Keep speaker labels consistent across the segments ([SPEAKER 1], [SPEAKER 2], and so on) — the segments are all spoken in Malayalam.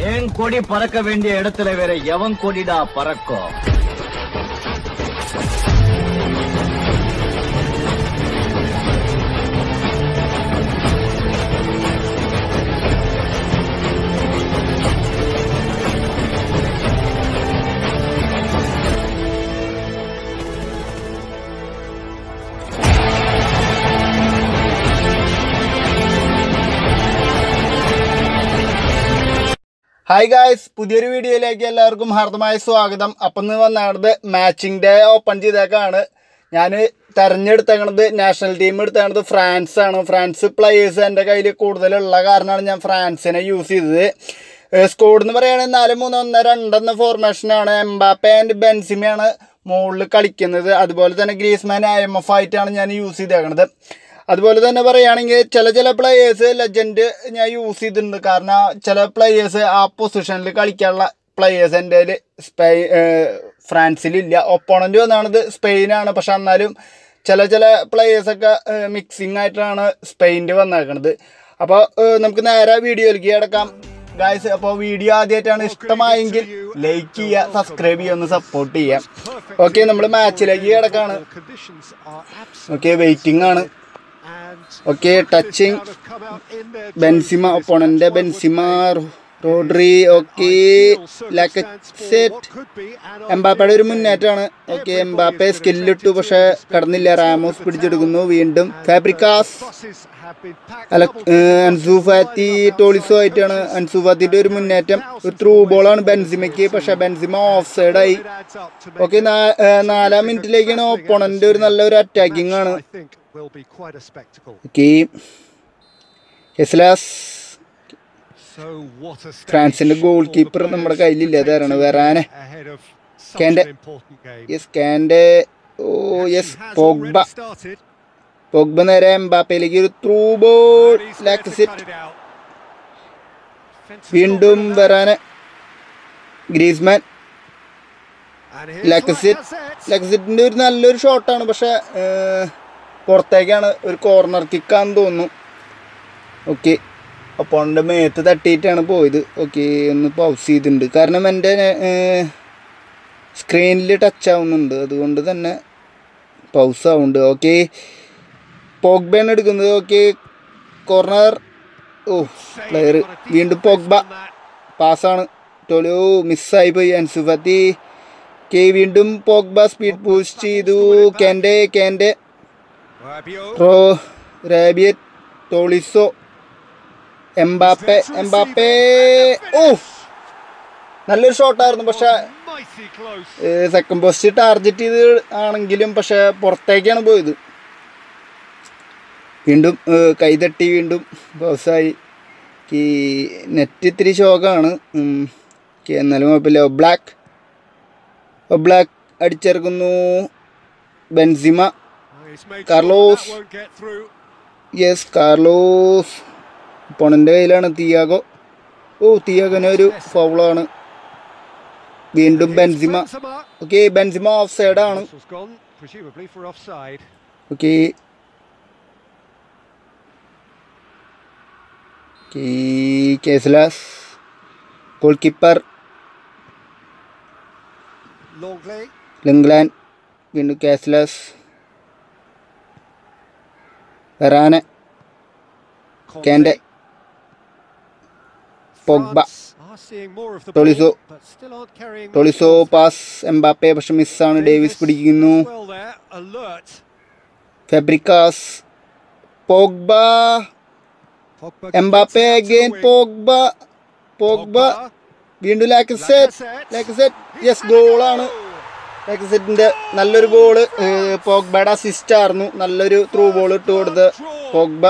[SPEAKER 1] என் கொடி பறக்க வேண்டிய இடத்துல வேற எவன் கொடிடா பறக்கும்
[SPEAKER 2] ഹായ് ഗായ്സ് പുതിയൊരു വീഡിയോയിലേക്ക് എല്ലാവർക്കും ഹാർദമായ സ്വാഗതം അപ്പം ഇന്ന് വന്നത് മാച്ചിങ് ഡേ ഓപ്പൺ ചെയ്തേക്കാണ് ഞാൻ തെരഞ്ഞെടുത്തേക്കണത് നാഷണൽ ടീം എടുത്തേക്കണത് ഫ്രാൻസ് ആണ് ഫ്രാൻസ് പ്ലേയേഴ്സ് എൻ്റെ കയ്യിൽ കൂടുതലുള്ള കാരണമാണ് ഞാൻ ഫ്രാൻസിനെ യൂസ് ചെയ്തത് സ്കോഡ് എന്ന് പറയുകയാണെങ്കിൽ നാല് മൂന്ന് ഒന്ന് രണ്ടെന്ന ഫോർമേഷനാണ് എംബാപ്പെ ആൻഡ് ബെൻസിമയാണ് മുകളിൽ കളിക്കുന്നത് അതുപോലെ തന്നെ ഗ്രീസ്മാൻ ഐ എം എഫ് ആയിട്ടാണ് ഞാൻ യൂസ് ചെയ്തേക്കണത് അതുപോലെ തന്നെ പറയുകയാണെങ്കിൽ ചില ചില പ്ലെയേഴ്സ് ലെജൻഡ് ഞാൻ യൂസ് ചെയ്തിട്ടുണ്ട് കാരണം ചില പ്ലെയേഴ്സ് ആ പൊസിഷനിൽ കളിക്കാനുള്ള പ്ലെയേഴ്സ് എൻ്റെ കയ്യിൽ സ്പെയി ഫ്രാൻസിലില്ല ഒപ്പോണൻ്റ് വന്നാണത് സ്പെയിനാണ് പക്ഷെ എന്നാലും ചില ചില പ്ലെയേഴ്സൊക്കെ മിക്സിങ് ആയിട്ടാണ് സ്പെയിനിൽ വന്നേക്കണത് അപ്പോൾ നമുക്ക് നേരെ വീഡിയോയിലേക്ക് കിടക്കാം ഗായ്സ് അപ്പോൾ വീഡിയോ ആദ്യമായിട്ടാണ് ഇഷ്ടമായെങ്കിൽ ലൈക്ക് ചെയ്യുക സബ്സ്ക്രൈബ് ചെയ്യുക ഒന്ന് സപ്പോർട്ട് ചെയ്യാം ഓക്കെ നമ്മൾ മാച്ചിലേക്ക് കിടക്കാണ് ഓക്കെ വെയിറ്റിംഗ് ആണ് ഓക്കെ ടച്ചിങ് ബെൻസിമ ഒപ്പോണന്റെ ബെൻസിമ റോഡ്രി ഓക്കെ ലാക്കറ്റ് എംബാപ്പയുടെ ഒരു മുന്നേറ്റമാണ് ഓക്കെ എംബാപ്പെ സ്കില്ലിട്ടു പക്ഷെ കടന്നില്ല റാമോസ് പിടിച്ചെടുക്കുന്നു വീണ്ടും ഫാബ്രിക്കാസ് അല്ല അൻസു ഫാത്തി ടോളിസോ ആയിട്ടാണ് അൻസു ഫാത്തിൻ്റെ ഒരു മുന്നേറ്റം ഒരു ത്രൂ ബോളാണ് ബെൻസിമയ്ക്ക് പക്ഷെ ബെൻസിമ ഓഫ് സൈഡായി ഓക്കെ നാലാം മിനിറ്റിലേക്കാണ് ഒപ്പോണൻ്റെ ഒരു നല്ലൊരു അറ്റാക്കിംഗ് ആണ് ഓക്കെ ഹെസ്ലാസ് ഫ്രാൻസിന്റെ ഗോൾ കീപ്പർ നമ്മുടെ കയ്യിലില്ല അതാരാണ് വരാനെ കാന്റെ യെസ് കാന്റെ ഓ യെസ് പോഗ്ബ പോഗ്ബ നേരെ എംബാപ്പയിലേക്ക് ഒരു ത്രൂ ബോൾ ലാക്സിറ്റ് വീണ്ടും വരാനെ ഗ്രീസ്മാൻ ലക്സിറ്റ് ലക്സിറ്റിന്റെ ഒരു നല്ലൊരു ഷോട്ടാണ് പക്ഷെ പുറത്തേക്കാണ് ഒരു കോർണർ കിക്കാന്ന് തോന്നുന്നു ഓക്കെ അപ്പോണിൻ്റെ മേത്ത് തട്ടിയിട്ടാണ് പോയത് ഓക്കെ ഒന്ന് പൗസ് ചെയ്തിട്ടുണ്ട് കാരണം എൻ്റെ സ്ക്രീനിൽ ടച്ച് ആവുന്നുണ്ട് അതുകൊണ്ട് തന്നെ പൗസ് ആവുന്നുണ്ട് ഓക്കെ പോഗ്ബയാണ് എടുക്കുന്നത് ഓക്കെ കോർണർ ഓ പ്ലെയർ വീണ്ടും പോഗ്ബ പാസ്സാണ് ടോലോ മിസ്സായി പോയി അൻസുഫത്തി കെ വീണ്ടും പോഗ്ബ സ്പീഡ് ബൂസ്റ്റ് ചെയ്തു കാൻ്റെ കാൻ്റെ റോ റാബിയറ്റ് ടോളിസോ എംബാപ്പെ എംബാപ്പെ ഓ നല്ലൊരു ഷോട്ടായിരുന്നു പക്ഷെ സെക്കൻഡ് പോസ്റ്റ് ടാർഗറ്റ് ചെയ്ത് ആണെങ്കിലും പക്ഷെ പുറത്തേക്കാണ് പോയത് വീണ്ടും കൈതട്ടി വീണ്ടും ബോസായി ഈ നെറ്റ് ഇത്തിരി ശോകമാണ് എന്നാലും കുഴപ്പമില്ല ബ്ലാക്ക് ബ്ലാക്ക് അടിച്ചിറക്കുന്നു ബെൻസിമ കാർലോസ് യെസ് കാർലോസ് പൊണൻ്റെ കയ്യിലാണ് തിയാഗോ ഓ തിയാഗോനെ ഒരു ഫൗളാണ് വീണ്ടും ബെൻസിമ ഓക്കെ ബെൻസിമ ഓഫ് സൈഡാണ് okay Casillas goalkeeper Lenglet വീണ്ടും Casillas Varane Kante Pogba Tolisso Tolisso pass Mbappe പക്ഷെ മിസ്സാണ് ഡേവിസ് പിടിക്കുന്നു Fabregas Pogba Mbappe again Pogba Pogba വീണ്ടും ലാക്സെറ്റ് ലാക്സെറ്റ് യെസ് ഗോളാണ് ലാക്സെറ്റിന്റെ നല്ലൊരു ഗോള് പോഗ്ബയുടെ അസിസ്റ്റ് ആയിരുന്നു നല്ലൊരു ത്രൂ ബോൾ ഇട്ട് കൊടുത്ത് പോഗ്ബ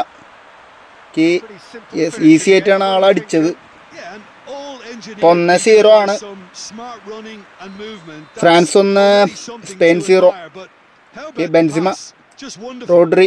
[SPEAKER 2] യെസ് ഈസി ആയിട്ടാണ് ആൾ അടിച്ചത് ഒന്ന് സീറോ ആണ് ഫ്രാൻസ് ഒന്ന് Spain zero Benzema Rodri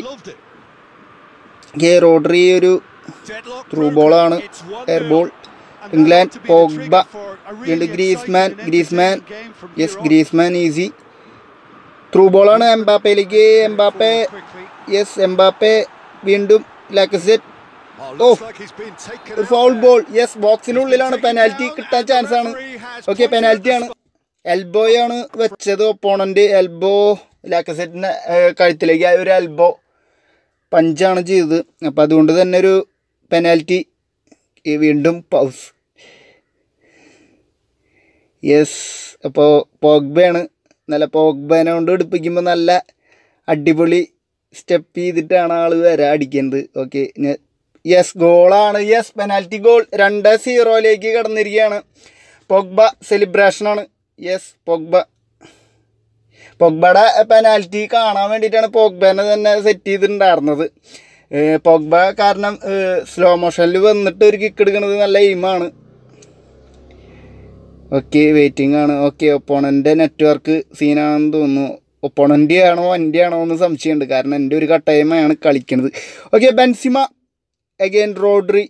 [SPEAKER 2] Rodri ഒരു ത്രൂ ബോളാണ് എയർ ബോൾ ഇംഗ്ലണ്ട് പോഗ്ബ വീണ്ടും Griezmann Griezmann yes Griezmann easy through ബോളാണ് എംബാപ്പയിലേക്ക് എംബാപ്പെ യെസ് എംബാപ്പെ വീണ്ടും ലാക്കസെറ്റ് ഓ ഒരു ഫൗൾ ബോൾ യെസ് ബോക്സിനുള്ളിലാണ് പെനാൽറ്റി കിട്ടാൻ ചാൻസ് ആണ് ഓക്കെ പെനാൽറ്റി ആണ് എൽബോയാണ് വെച്ചത് ഒപ്പോണന്റ് എൽബോ ലാക്കസെറ്റിന്റെ കഴുത്തിലേക്ക് ആയ ഒരു എൽബോ പഞ്ചാണ് ചെയ്തത് അപ്പം അതുകൊണ്ട് തന്നെ ഒരു പെനാൽറ്റി വീണ്ടും പൗസ് യെസ് അപ്പോൾ പോഗ്ബയാണ് നല്ല പോഗ്ബനെ കൊണ്ട് എടുപ്പിക്കുമ്പോൾ നല്ല അടിപൊളി സ്റ്റെപ്പ് ചെയ്തിട്ടാണ് ആൾ വരാൻ അടിക്കുന്നത് ഓക്കെ യെസ് ഗോളാണ് യെസ് പെനാൽറ്റി ഗോൾ രണ്ട് സീറോയിലേക്ക് കടന്നിരിക്കുകയാണ് പൊഗ്ബ സെലിബ്രേഷനാണ് യെസ് പൊഗ്ബ പൊഗ്ബയുടെ പെനാൽറ്റി കാണാൻ വേണ്ടിയിട്ടാണ് പോഗ്ബനെ തന്നെ സെറ്റ് ചെയ്തിട്ടുണ്ടായിരുന്നത് ഏഹ് പോഗ്ബ കാരണം സ്ലോ മോഷനിൽ വന്നിട്ട് ഒരു കിക്ക് എടുക്കുന്നത് നല്ല എയിമാണ് ഓക്കെ വെയിറ്റിംഗ് ആണ് ഓക്കെ ഒപ്പോണൻ്റെ നെറ്റ്വർക്ക് സീനാണെന്ന് തോന്നുന്നു ഒപ്പോണൻ്റ് ആണോ എൻ്റെ ആണോ എന്ന് സംശയമുണ്ട് കാരണം എൻ്റെ ഒരു കട്ടയമാണ് കളിക്കുന്നത് ഓക്കെ ബെൻസിമ അഗൈൻ റോഡ്രി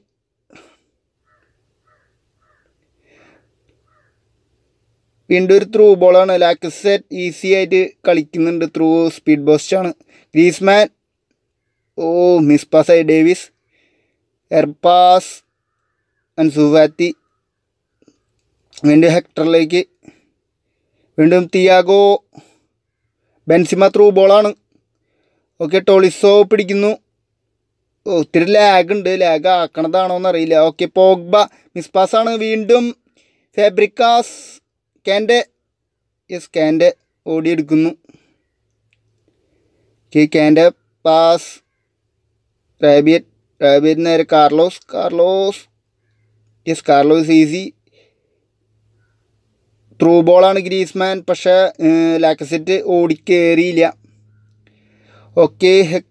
[SPEAKER 2] വീണ്ടും ഒരു ത്രൂ ബോളാണ് ലാക്കസെറ്റ് ഈസി ആയിട്ട് കളിക്കുന്നുണ്ട് ത്രൂ സ്പീഡ് ബോസ്റ്റ് ആണ് ഗ്രീസ്മാൻ ഓ മിസ് പാസ് ആയി ഡേവിസ് എർപാസ് അൻസുഫാത്തി വീണ്ടും ഹെക്ടറിലേക്ക് വീണ്ടും തിയാഗോ ബെൻസിമ ത്രൂ ബോളാണ് ഓക്കെ ടോളിസോ പിടിക്കുന്നു ഓ ഒത്തിരി ലാഗ് ഉണ്ട് ലാഗ് ആക്കണതാണോ എന്നറിയില്ല ഓക്കെ പോഗ്ബ മിസ് പാസ്സാണ് വീണ്ടും ഫാബ്രിക്കാസ് കാൻ്റെ യെസ് കാൻ്റെ ഓടിയെടുക്കുന്നു okay Kante pass Rabiot Rabiot നേരെ Carlos Carlos yes Carlos easy through ബോളാണ് ഗ്രീസ്മാൻ പക്ഷേ ലാക്കസെറ്റ് ഓടിക്കേറിയില്ല ഓക്കെ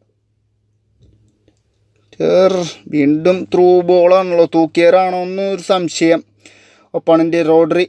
[SPEAKER 2] വീണ്ടും ത്രൂ ബോളാണല്ലോ തൂക്കിയറാണോ എന്നൊരു സംശയം ഒപ്പണൻ്റെ റോഡറി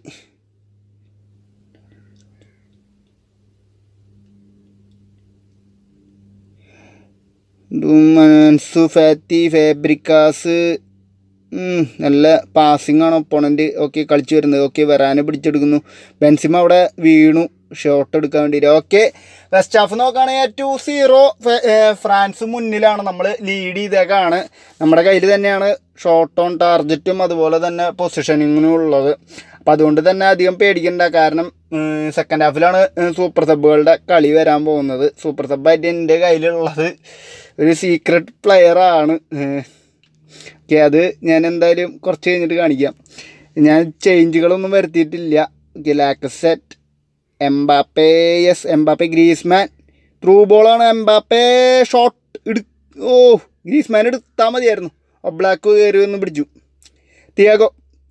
[SPEAKER 2] അൻസു ഫാത്തി ഫാബ്രിക്കാസ് ഉം, നല്ല പാസിംഗ് ആണ് ഒപ്പോണൻ്റ് ഓക്കെ കളിച്ചു വരുന്നത് ഓക്കെ വരാന് പിടിച്ചെടുക്കുന്നു ബെൻസിമ അവിടെ വീണു ഷോട്ട് എടുക്കാൻ വേണ്ടിയിട്ട് ഓക്കെ വെസ്റ്റ് ഹാഫ് നോക്കുകയാണെങ്കിൽ ടു സീറോ ഫ്രാൻസ് മുന്നിലാണ് നമ്മൾ ലീഡ് ചെയ്തേക്കാണ് നമ്മുടെ കയ്യിൽ തന്നെയാണ് ഷോട്ട് ഓൺ ടാർജറ്റും അതുപോലെ തന്നെ പൊസിഷനിങ്ങിനും ഉള്ളത് അപ്പം അതുകൊണ്ട് തന്നെ അധികം പേടിക്കണ്ട കാരണം സെക്കൻഡ് ഹാഫിലാണ് സൂപ്പർ സബുകളുടെ കളി വരാൻ പോകുന്നത് സൂപ്പർ സബായിട്ട് എൻ്റെ കയ്യിലുള്ളത് ഒരു സീക്രട്ട് പ്ലെയറാണ് ഓക്കെ അത് ഞാൻ എന്തായാലും കുറച്ച് കഴിഞ്ഞിട്ട് കാണിക്കാം ഞാൻ ചേഞ്ചുകളൊന്നും വരുത്തിയിട്ടില്ല okay Lacazette Mbappe yes Mbappe Griezmann through ബോളാണ് എംബാപ്പേ ഷോട്ട് എടു ഓ ഗ്രീസ്മാൻ എടുത്താൽ മതിയായിരുന്നു ഒബ്ലാക്ക് കയറി ഒന്ന് പിടിച്ചു Thiago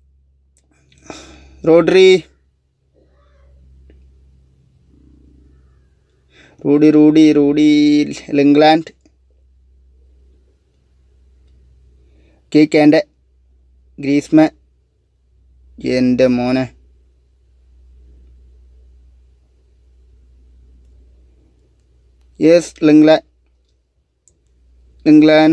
[SPEAKER 2] Rodri Rudy Rudy Rudy Lenglet കേക്ക് ഗ്രീസ്മാൻ എൻ്റെ മോനെ yes Lenglet Lenglet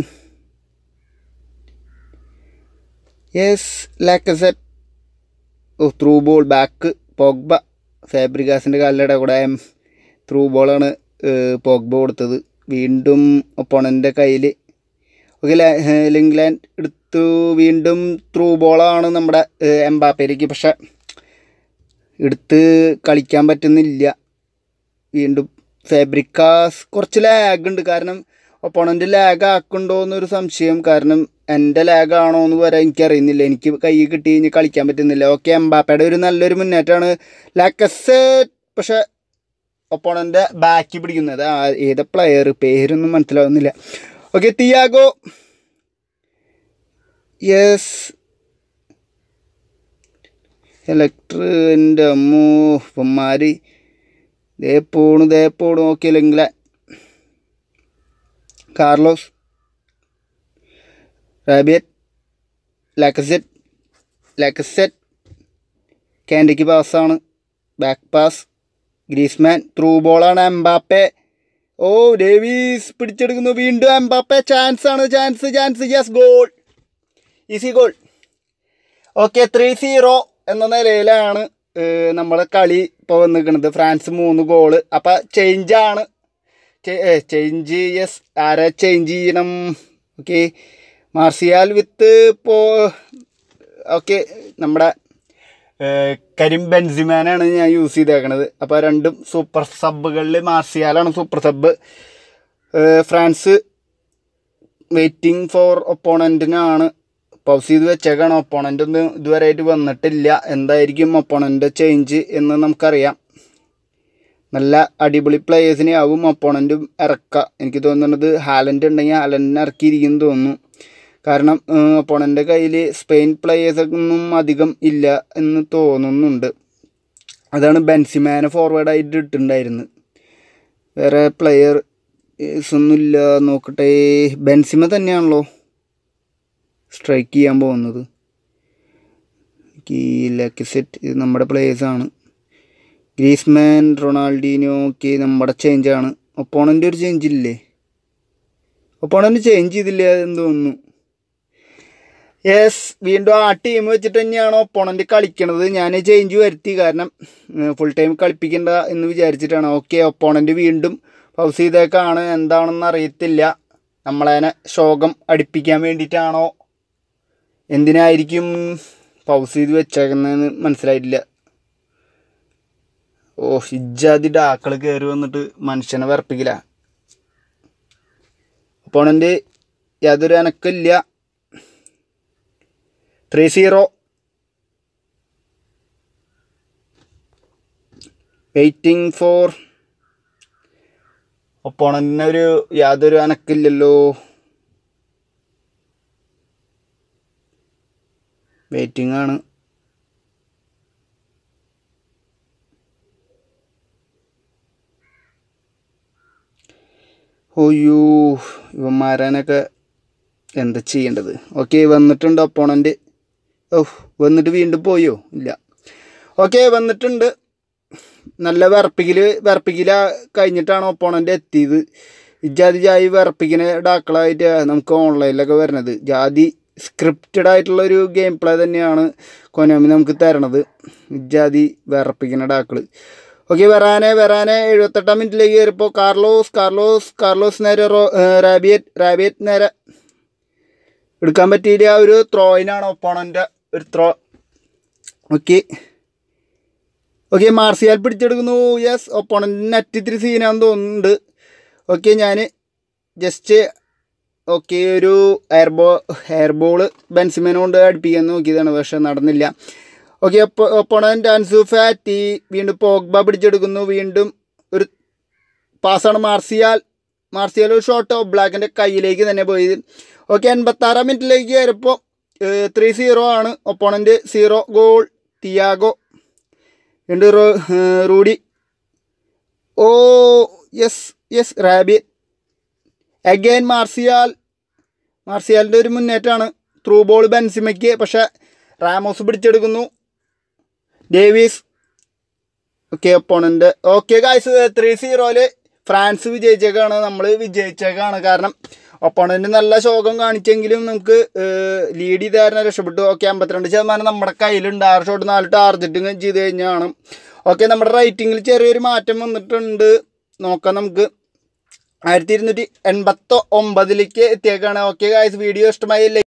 [SPEAKER 2] yes Lacazette ഓ ത്രൂ ബോൾ ബാക്ക് പോഗ്ബ ഫാബ്രിക്കാസിൻ്റെ കാലിലൂടെ കൂടെ ത്രൂ ബോളാണ് പോഗ്ബ കൊടുത്തത് വീണ്ടും ഒപ്പോണൻ്റെ കയ്യിൽ ഓക്കെ ലിംഗ്ലാൻഡ് എടുത്തു വീണ്ടും ത്രൂ ബോളാണ് നമ്മുടെ എംബാപ്പയിലേക്ക് പക്ഷെ എടുത്ത് കളിക്കാൻ പറ്റുന്നില്ല വീണ്ടും ഫാബ്രിക്കാസ് കുറച്ച് ലാഗ് ഉണ്ട് കാരണം ഒപ്പോണൻ്റ് ലാഗ് ആക്കുന്നുണ്ടോ എന്നൊരു സംശയം കാരണം എൻ്റെ ലാഗ് ആണോ എന്ന് വരെ എനിക്കറിയുന്നില്ല എനിക്ക് കൈ കിട്ടി കഴിഞ്ഞ് കളിക്കാൻ പറ്റുന്നില്ല ഓക്കെ എംബാപ്പയുടെ ഒരു നല്ലൊരു മുന്നേറ്റമാണ് ലാക്കസെറ്റ് പക്ഷെ ഒപ്പോണൻ്റെ ബാക്കി പിടിക്കുന്നത് ആ ഏത് പ്ലെയർ പേരൊന്നും മനസ്സിലാവുന്നില്ല ഓക്കെ തിയാഗോ യെസ് ഇലക്ട്രിൻ്റെ അമ്മോ ഇപ്പന്മാർ ദേ പോണു ദേ പോണു ഓക്കെ ഇല്ലെങ്കിലെ കാർലോസ് റാബിയറ്റ് ലാക്കസെറ്റ് ലാക്കസെറ്റ് കാൻഡിക്ക് പാസ്സാണ് ബാക്ക് പാസ് ഗ്രീസ്മാൻ ത്രൂ ബോളാണ് എംബാപ്പെ ഓ ഡേവീസ് പിടിച്ചെടുക്കുന്നു വീണ്ടും എംബാപ്പെ ചാൻസ് ആണ് chance chance yes goal easy goal okay three zero എന്ന നിലയിലാണ് നമ്മൾ കളി ഇപ്പോൾ വന്നിരിക്കുന്നത് ഫ്രാൻസ് മൂന്ന് ഗോള് അപ്പം ചേഞ്ചാണ് ചേഞ്ച് യെസ് ആരെ ചേഞ്ച് ചെയ്യണം ഓക്കെ മാർസിയാൽ വിത്ത് പോ ഓക്കെ നമ്മുടെ ഏഹ്, കരിം ബെൻസിമാനാണ് ഞാൻ യൂസ് ചെയ്തേക്കണത് അപ്പോൾ രണ്ടും സൂപ്പർ സബ്ബുകളിൽ മാർസിയാലാണ് സൂപ്പർ സബ്ബ് ഏഹ്, ഫ്രാൻസ് വെയിറ്റിംഗ് ഫോർ ഒപ്പോണൻറ്റിനാണ് പൗസ് ചെയ്ത് വെച്ചേക്കാണ് ഒപ്പോണൻ്റ് ഒന്നും ഇതുവരെയായിട്ട് വന്നിട്ടില്ല എന്തായിരിക്കും ഒപ്പോണൻ്റെ ചേഞ്ച് എന്ന് നമുക്കറിയാം നല്ല അടിപൊളി പ്ലേയേഴ്സിനെ ആവും ഒപ്പോണൻറ്റും ഇറക്കുക എനിക്ക് തോന്നുന്നത് ഹാലൻഡ് ഉണ്ടെങ്കിൽ ഹാലൻഡിനെ ഇറക്കിയിരിക്കും തോന്നുന്നു കാരണം ഒപ്പോണൻ്റെ കയ്യിൽ സ്പെയിൻ പ്ലേയേഴ്സൊന്നും അധികം ഇല്ല എന്ന് തോന്നുന്നുണ്ട് അതാണ് ബെൻസിമാനെ ഫോർവേഡായിട്ട് ഇട്ടിട്ടുണ്ടായിരുന്നത് വേറെ പ്ലെയർ ഒന്നുമില്ല നോക്കട്ടെ ബെൻസിമ തന്നെയാണല്ലോ സ്ട്രൈക്ക് ചെയ്യാൻ പോകുന്നത് ഈ ലക്കിസെറ്റ് ഇത് നമ്മുടെ പ്ലേയേഴ്സാണ് ഗ്രീസ്മാൻ റൊണാൾഡീനോ ഒക്കെ നമ്മുടെ ചേഞ്ചാണ് ഒപ്പോണൻ്റ് ഒരു ചേഞ്ച് ഇല്ലേ ഒപ്പോണൻ്റ് ചേഞ്ച് ചെയ്തില്ല എന്ന് തോന്നുന്നു യെസ് വീണ്ടും ആ ടീം വെച്ചിട്ട് തന്നെയാണ് ഒപ്പോണൻ്റ് കളിക്കണത് ഞാൻ ചേഞ്ച് വരുത്തി കാരണം ഫുൾ ടൈം കളിപ്പിക്കണ്ട എന്ന് വിചാരിച്ചിട്ടാണ് ഓക്കെ ഒപ്പോണൻ്റ് വീണ്ടും പൗസ് ചെയ്തേക്കാണ് എന്താണെന്ന് അറിയത്തില്ല നമ്മളതിനെ ശോകം അടുപ്പിക്കാൻ വേണ്ടിയിട്ടാണോ എന്തിനായിരിക്കും പൗസ് ചെയ്ത് വെച്ചേക്കുന്നതെന്ന് മനസ്സിലായിട്ടില്ല ഓ ഇജ്ജാതി ഡാക്കൾ കയറി വന്നിട്ട് മനുഷ്യനെ വിറപ്പിക്കില്ല ഒപ്പോണൻ്റ് യാതൊരു അനക്കില്ല ത്രീ സീറോ വെയിറ്റിംഗ് ഫോർ ഒപ്പോണന്റിന് ഒരു യാതൊരു അനക്കില്ലല്ലോ വെയിറ്റിംഗ് ആണ് ഒയ്യോ ഇവന്മാരാനൊക്കെ എന്താ ചെയ്യേണ്ടത് ഓക്കെ വന്നിട്ടുണ്ട് ഒപ്പോണൻ്റ് ഓ വന്നിട്ട് വീണ്ടും പോയോ ഇല്ല ഓക്കെ വന്നിട്ടുണ്ട് നല്ല വിറപ്പിക്കൽ വിറപ്പിക്കൽ കഴിഞ്ഞിട്ടാണ് ഒപ്പോണൻ്റ് എത്തിയത് ഇജാതി ജാതി വിറപ്പിക്കുന്ന ഡാക്കളായിട്ട് നമുക്ക് ഓൺലൈനിലൊക്കെ വരുന്നത് ജാതി സ്ക്രിപ്റ്റഡ് ആയിട്ടുള്ള ഒരു ഗെയിം പ്ലേ തന്നെയാണ് കൊനോമി നമുക്ക് തരണത് ഇജാതി വിറപ്പിക്കുന്ന ഡാക്കൾ ഓക്കെ വരാനെ വരാനെ എഴുപത്തെട്ടാം മിനിറ്റിലേക്ക് കയറിയപ്പോൾ കാർലോസ് കാർലോസ് കാർലോസ് നേരെ റോ റാബിയറ്റ് റാബിയറ്റ് നേരെ എടുക്കാൻ പറ്റിയില്ല ഒരു ത്രോയിനാണ് ഒപ്പോണൻ്റെ ഒരു ത്രോ ഓക്കെ ഓക്കെ മാർസിയാൽ പിടിച്ചെടുക്കുന്നു യെസ് ഒപ്പോണൻറ്റ് നെറ്റ് ഇത്തിരി സീനാന്ന് തോന്നുന്നുണ്ട് ഓക്കെ ഞാൻ ജസ്റ്റ് ഓക്കെ ഒരു എയർ ബോ എയർ ബോൾ ബെൻസിമേനെ കൊണ്ട് അടുപ്പിക്കാൻ നോക്കിയതാണ് പക്ഷെ നടന്നില്ല ഓക്കെ ഒപ്പ ഒപ്പോണൻറ്റ് അൻസു ഫാറ്റി വീണ്ടും പോഗ്ബ പിടിച്ചെടുക്കുന്നു വീണ്ടും ഒരു പാസ്സാണ് മാർസിയാൽ മാർസിയാൽ ഒരു ഷോട്ട് ബ്ലാക്കിൻ്റെ കയ്യിലേക്ക് തന്നെ പോയി ഓക്കെ എൺപത്താറാം മിനിറ്റിലേക്ക് കയറിയപ്പോൾ ത്രീ സീറോ ആണ് ഒപ്പോണൻറ്റ് സീറോ ഗോൾ തിയാഗോ ഉണ്ട് റോ- ഏഹ് റൂഡി ഓ യെസ് യെസ് റാബി അഗൈൻ മാർസിയാൽ മാർസിയാലിൻ്റെ ഒരു മുന്നേറ്റമാണ് ത്രൂ ബോൾ ബെൻസിമയ്ക്ക് പക്ഷേ റാമോസ് പിടിച്ചെടുക്കുന്നു Davies okay opponent okay guys three സീറോയിൽ ഫ്രാൻസ് വിജയിച്ചേക്കാണ് നമ്മൾ വിജയിച്ചേക്കാണ് കാരണം ഒപ്പോണൻ്റ് നല്ല ശോകം കാണിച്ചെങ്കിലും നമുക്ക് ലീഡ് ചെയ്ത് കാരണം രക്ഷപ്പെട്ടു ഓക്കെ അമ്പത്തിരണ്ട് ശതമാനം നമ്മുടെ കയ്യിലുണ്ട് ആറ് ഷോട്ട് നാല് ടാർജറ്റും ചെയ്ത് കഴിഞ്ഞാണ് ഓക്കെ നമ്മുടെ റേറ്റിങ്ങിൽ ചെറിയൊരു മാറ്റം വന്നിട്ടുണ്ട് നോക്കാം നമുക്ക് ആയിരത്തി ഇരുന്നൂറ്റി എൺപത്തി ഒമ്പതിലേക്ക് എത്തിയേക്കാണ് ഓക്കെ ഗായ്സ് വീഡിയോ ഇഷ്ടമായി